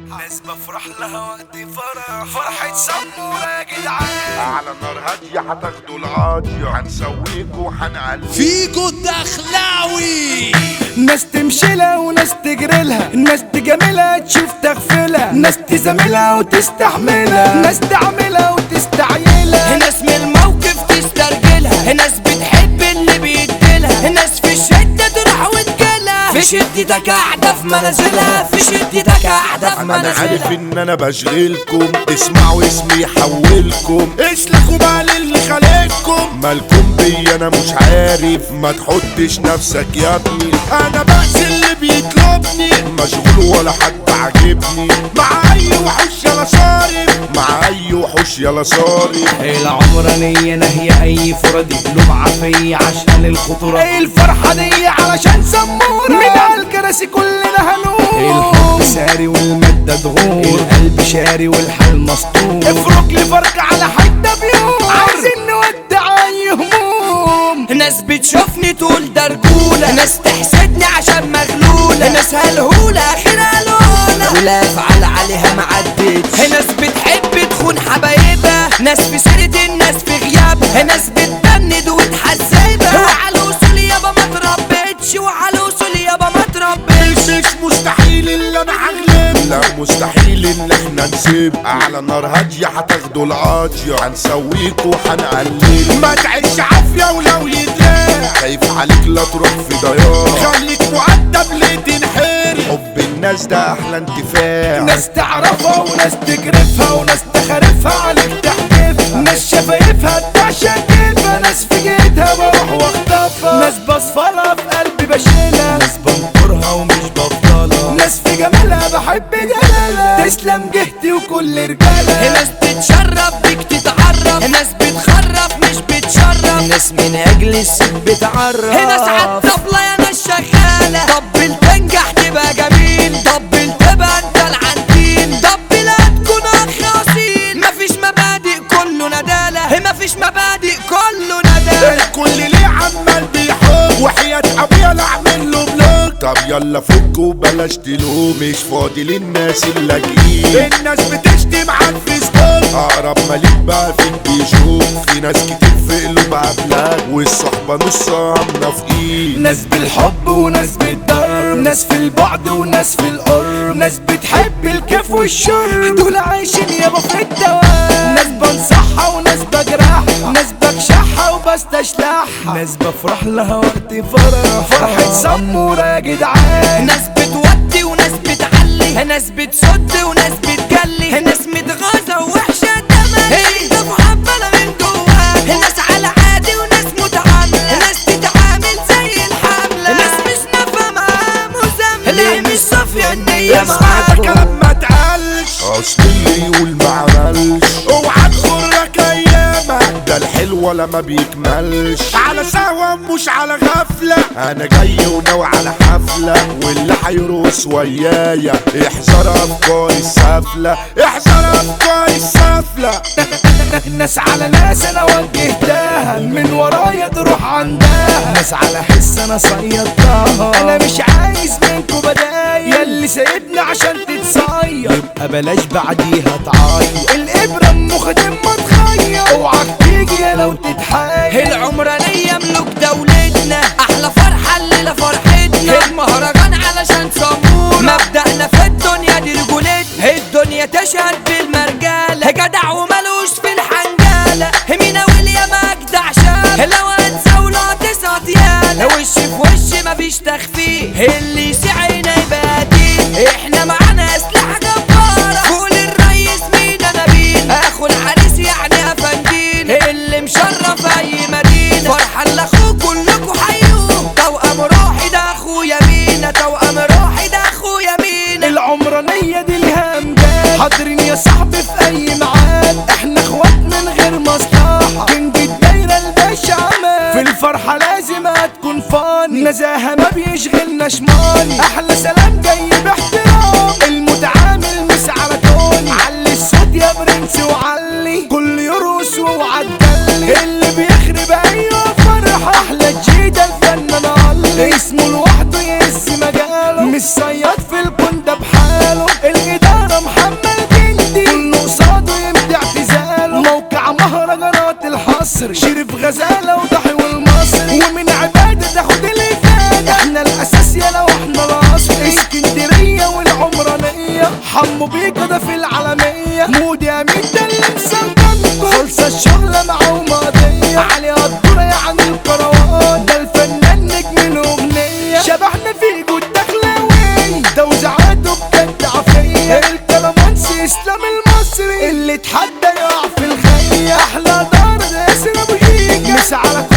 ناس بفرح لها وقت فرح فرحة سمورة يا جدعان على نار هادية هتاخدوا القاضية هنسويكوا وهنقلب فيجو الدخلاوي ناس تمشي لها وناس تجري لها ناس تجاملها تشوف تغفلها ناس تزاملها وتستحملها ناس تعملها وتستعيلها ناس من الموقف تسترجلها ناس بتحب اللي بيديلها ناس في الشدة تروح وتجيلها في شدتك قاعدة في منازلها في شدتك قاعدة في انا عارف منازلها ان انا بشغلكم اسمعوا اسمي يحولكم اسلكوا بقى للي خلقكم مالكم بيا انا مش عارف ما تحطش نفسك يا ابني انا بأس اللي بيطلبني مشغول ولا حد عاجبني مع اي وحوش يلا صارف مع اي وحوش يلا صارف العمرانية نهي أي فردي قلوب عافية عشان الخطورة الفرحة دي علشان سمورة من على الكراسي كلنا هنقوم الحب ساري والمادة تغور القلب شاري والحال مسطور افرك لي فرق على حتة بيوم عايزين نودع اي هموم ناس بتشوفني تقول ده رجولة ناس تحسدني عشان مغلولة ناس هلهولة آخرها لونة ولا افعل عليها معدتش ناس بتحب تخون حبايبها ناس في سيرة الناس في غيابها ناس بتبند وتحسبها وعلى الوصول يابا ما تربتش وعلى الوصول يابا ما تربتش مش مستحيل اللي انا هغلب لا مستحيل ان احنا نسيب على نار هادية هتاخدوا القاضية هنسويكوا وهنقلل ما تعيش عافية ولو يدراع خايف عليك لا تروح في ضياع خليك مؤدب ليه تنحري حب الناس ده احلى انتفاع ناس تعرفها وناس تجرفها وناس تخرفها عليك تحدفها ناس شفايفها تعشق كيفها ناس في جيتها بروح واخطفها ناس بصفلها في قلبي بشيلها ناس بنكرها ومش بفضلها ناس في جمالها بحب جلالها تسلم جهتي وكل رجالها ناس بتشرف بيك تتعرف ناس بتخرف مش بتشرف ناس من اجل الست بتعرف ناس عالطبلة يا ناس شغالة طبل تنجح تبقى جميل طبل تبقى انت العنتيل طبل هتكون اخ اصيل مفيش مبادئ كله ندالة مفيش مبادئ كله ندالة الكل ليه عمال بيحب وحياة ابويا لا اعمل له بلوك طب يلا فك وبلاش تلوم مش فاضي للناس اللاجئين الناس بتشتم على الفيسبوك اقرب مليك بقى فيك بيشوف في ناس كتير في قلوبها ابلاغ والصحبة نصها منافقين ناس بالحب وناس بالضرب ناس في البعد وناس في القرب ناس بتحب الكيف والشرب دول عايشين يابا في الدوام ناس بنصحها وناس بجرحها ناس بكشحها وبستشلحها ناس بفرح لها وقت فرح فرحة سمورة يا جدعان ناس بتودي وناس بتعلي ناس بتصد وناس بتجلي ناس متغاظة ووحشة تملي ده محبلة من جواها ناس على عادي وناس متعاملة ناس تتعامل زي الحملة ناس مش نافعة معاها مزاملة ليه مش صافية النية اسمع ده معاها كلام ما اتقالش اصل اللي يقول ما عملش اوعى تغرك ايامك ده الحلو ولا ما بيكملش على سوا مش على غفلة انا جاي وناوي على حفلة واللي هيرقص ويايا احذر افكاري السافلة احذر افكاري السافلة ناس على ناس انا وجهتها من ورايا تروح عندها ناس على حس انا صيدتها انا مش عايز منكو بدايل ياللي سايبني عشان تتصيد يبقى بلاش بعديها تعيط الابره ام خدم ما تخيط اوعك تيجي يا لو تتحايل العمرانية ملوك دولتنا أحلى فرحة الليلة فرحتنا المهرجان علشان صمونا مبدأنا في الدنيا دي رجولتنا الدنيا تشهد بالمرجالة جدع وملوش في الحنجالة مينا ويليام أجدع شاب لو هتزاوله تسعة يالا وش في وش مفيش تخفيه اللي يسعنا يبقى دين احنا معانا أسلحة جبارة فوق الريس مينا نبيل اخو العريس يعني افندين اللي مشرف اي مدينة فرحة لاخوه كلكوا حيوه توأم روحي ده اخويا مينا توأم روحي ده اخويا مينا العمرانية دي لها امجاد حاضرين يا صاحبي في اي ميعاد احنا اخوات من غير مصلحة كنج الدايرة الباشا عماد في الفرحة لازم هتكون فاني نزاهة ما بيشغلناش ماني احلى سلام جاي باحترام المتعامل مش على توني علي الصوت يا برنس وعلي كل يرقص واوعى تجلي اللي بيخرب ايوه فرحة احلى جيدة الفنان علي اسمه لوحده يهز مجاله مش صياد في الكون ده بحاله الإدارة المصري شريف غزالة وضحي والمصري ومن عبادة تاخد الإفادة احنا الأساس يا لو احنا الأصل اسكندرية والعمرانية حمو بيكا ده في العالمية مودي أمين ده اللي مسلطنكم خلصة الشغلة معاه وماضية علي قدورة يعني الكروان ده الفنان نجم الأغنية شبحنا في جود دخلاوي توزيعاته بجد عافية الكلامانسي إسلام المصري اللي اتحدى يقع في الخية أحلى دار ياسر أبو شيكة مس على